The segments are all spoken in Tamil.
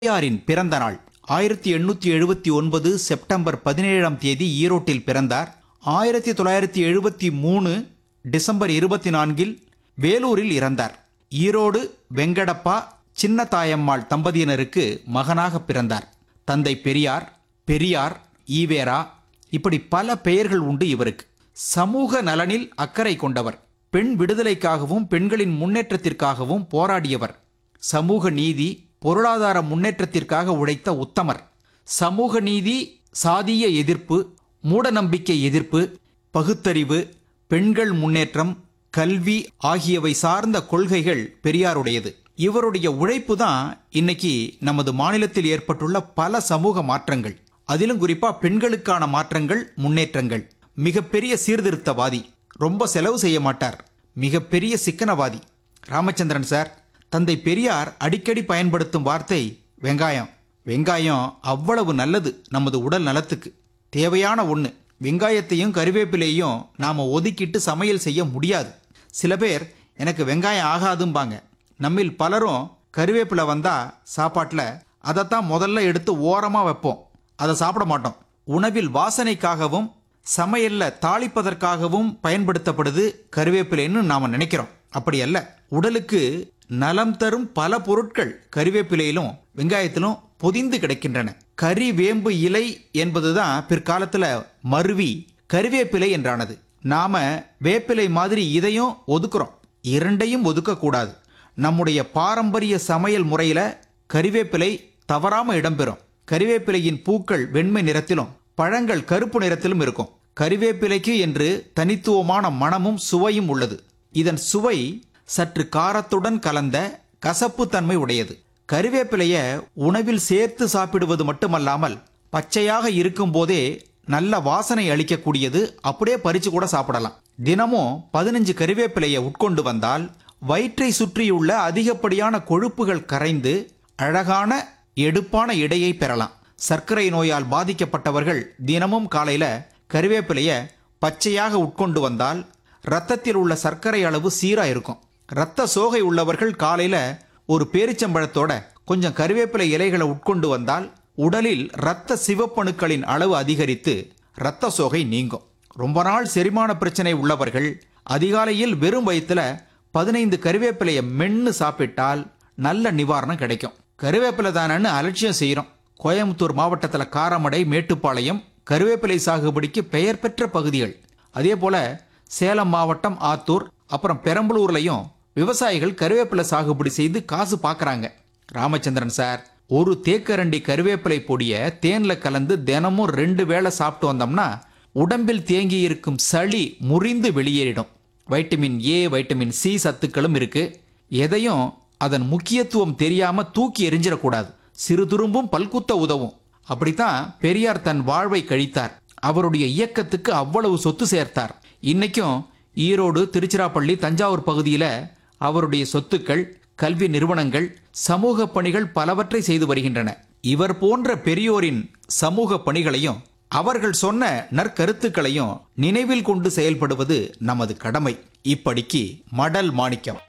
பெரியாரின் பிறந்த நாள் ஆயிரத்தி எண்ணூத்தி எழுபத்தி ஒன்பது செப்டம்பர் பதினேழாம் தேதி ஈரோட்டில் பிறந்தார் ஆயிரத்தி தொள்ளாயிரத்தி எழுபத்தி மூணு டிசம்பர் இருபத்தி நான்கில் வேலூரில் இறந்தார் ஈரோடு வெங்கடப்பா சின்ன தாயம்மாள் தம்பதியினருக்கு மகனாக பிறந்தார் தந்தை பெரியார் பெரியார் ஈவேரா இப்படி பல பெயர்கள் உண்டு இவருக்கு சமூக நலனில் அக்கறை கொண்டவர் பெண் விடுதலைக்காகவும் பெண்களின் முன்னேற்றத்திற்காகவும் போராடியவர் சமூக நீதி பொருளாதார முன்னேற்றத்திற்காக உழைத்த உத்தமர் சமூக நீதி சாதிய எதிர்ப்பு மூடநம்பிக்கை எதிர்ப்பு பகுத்தறிவு பெண்கள் முன்னேற்றம் கல்வி ஆகியவை சார்ந்த கொள்கைகள் பெரியாருடையது இவருடைய உழைப்பு தான் இன்னைக்கு நமது மாநிலத்தில் ஏற்பட்டுள்ள பல சமூக மாற்றங்கள் அதிலும் குறிப்பா பெண்களுக்கான மாற்றங்கள் முன்னேற்றங்கள் மிகப்பெரிய சீர்திருத்தவாதி ரொம்ப செலவு செய்ய மாட்டார் மிகப்பெரிய சிக்கனவாதி ராமச்சந்திரன் சார் தந்தை பெரியார் அடிக்கடி பயன்படுத்தும் வார்த்தை வெங்காயம் வெங்காயம் அவ்வளவு நல்லது நமது உடல் நலத்துக்கு தேவையான ஒன்று வெங்காயத்தையும் கறிவேப்பிலையும் நாம ஒதுக்கிட்டு சமையல் செய்ய முடியாது சில பேர் எனக்கு வெங்காயம் ஆகாதும்பாங்க நம்மில் பலரும் கறிவேப்பிலை வந்தா சாப்பாட்டில் அதைத்தான் முதல்ல எடுத்து ஓரமாக வைப்போம் அதை சாப்பிட மாட்டோம் உணவில் வாசனைக்காகவும் சமையல்ல தாளிப்பதற்காகவும் பயன்படுத்தப்படுது கறிவேப்பிலைன்னு நாம நினைக்கிறோம் அப்படி அல்ல உடலுக்கு நலம் தரும் பல பொருட்கள் கறிவேப்பிலையிலும் வெங்காயத்திலும் பொதிந்து கிடக்கின்றன கறி வேம்பு இலை என்பதுதான் பிற்காலத்துல மருவி கறிவேப்பிலை என்றானது நாம வேப்பிலை மாதிரி இதையும் ஒதுக்குறோம் இரண்டையும் ஒதுக்கக்கூடாது நம்முடைய பாரம்பரிய சமையல் முறையில கறிவேப்பிலை தவறாம இடம்பெறும் கறிவேப்பிலையின் பூக்கள் வெண்மை நிறத்திலும் பழங்கள் கருப்பு நிறத்திலும் இருக்கும் கறிவேப்பிலைக்கு என்று தனித்துவமான மணமும் சுவையும் உள்ளது இதன் சுவை சற்று காரத்துடன் கலந்த கசப்பு தன்மை உடையது கறிவேப்பிலைய உணவில் சேர்த்து சாப்பிடுவது மட்டுமல்லாமல் பச்சையாக இருக்கும் போதே நல்ல வாசனை அளிக்கக்கூடியது அப்படியே பறிச்சு கூட சாப்பிடலாம் தினமும் பதினஞ்சு கறிவேப்பிலையை உட்கொண்டு வந்தால் வயிற்றை சுற்றியுள்ள அதிகப்படியான கொழுப்புகள் கரைந்து அழகான எடுப்பான எடையை பெறலாம் சர்க்கரை நோயால் பாதிக்கப்பட்டவர்கள் தினமும் காலையில கறிவேப்பிலைய பச்சையாக உட்கொண்டு வந்தால் ரத்தத்தில் உள்ள சர்க்கரை அளவு சீரா இருக்கும் ரத்த சோகை உள்ளவர்கள் காலையில ஒரு பேரிச்சம்பழத்தோட கொஞ்சம் கறிவேப்பிலை இலைகளை உட்கொண்டு வந்தால் உடலில் இரத்த சிவப்பணுக்களின் அளவு அதிகரித்து இரத்த சோகை நீங்கும் ரொம்ப நாள் செரிமான பிரச்சனை உள்ளவர்கள் அதிகாலையில் வெறும் வயிற்றுல பதினைந்து கறிவேப்பிலையை மென்னு சாப்பிட்டால் நல்ல நிவாரணம் கிடைக்கும் கறிவேப்பிலை தானன்னு அலட்சியம் செய்கிறோம் கோயம்புத்தூர் மாவட்டத்தில் காரமடை மேட்டுப்பாளையம் கருவேப்பிலை சாகுபடிக்கு பெயர் பெற்ற பகுதிகள் அதே போல சேலம் மாவட்டம் ஆத்தூர் அப்புறம் பெரம்பலூர்லையும் விவசாயிகள் கருவேப்பிலை சாகுபடி செய்து காசு பார்க்கறாங்க ராமச்சந்திரன் சார் ஒரு தேக்கரண்டி கருவேப்பிலை பொடியை தேன்ல கலந்து தினமும் ரெண்டு வேளை சாப்பிட்டு வந்தோம்னா உடம்பில் தேங்கி இருக்கும் சளி முறிந்து வெளியேறிடும் வைட்டமின் ஏ வைட்டமின் சி சத்துக்களும் இருக்கு எதையும் அதன் முக்கியத்துவம் தெரியாம தூக்கி எறிஞ்சிடக்கூடாது சிறு துரும்பும் பல்குத்த உதவும் அப்படித்தான் பெரியார் தன் வாழ்வை கழித்தார் அவருடைய இயக்கத்துக்கு அவ்வளவு சொத்து சேர்த்தார் இன்னைக்கும் ஈரோடு திருச்சிராப்பள்ளி தஞ்சாவூர் பகுதியில அவருடைய சொத்துக்கள் கல்வி நிறுவனங்கள் சமூக பணிகள் பலவற்றை செய்து வருகின்றன இவர் போன்ற பெரியோரின் சமூக பணிகளையும் அவர்கள் சொன்ன நற்கருத்துக்களையும் நினைவில் கொண்டு செயல்படுவது நமது கடமை இப்படிக்கு மடல் மாணிக்கம்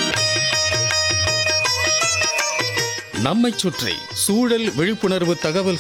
நம்மைச் சுற்றி சூழல் விழிப்புணர்வு தகவல்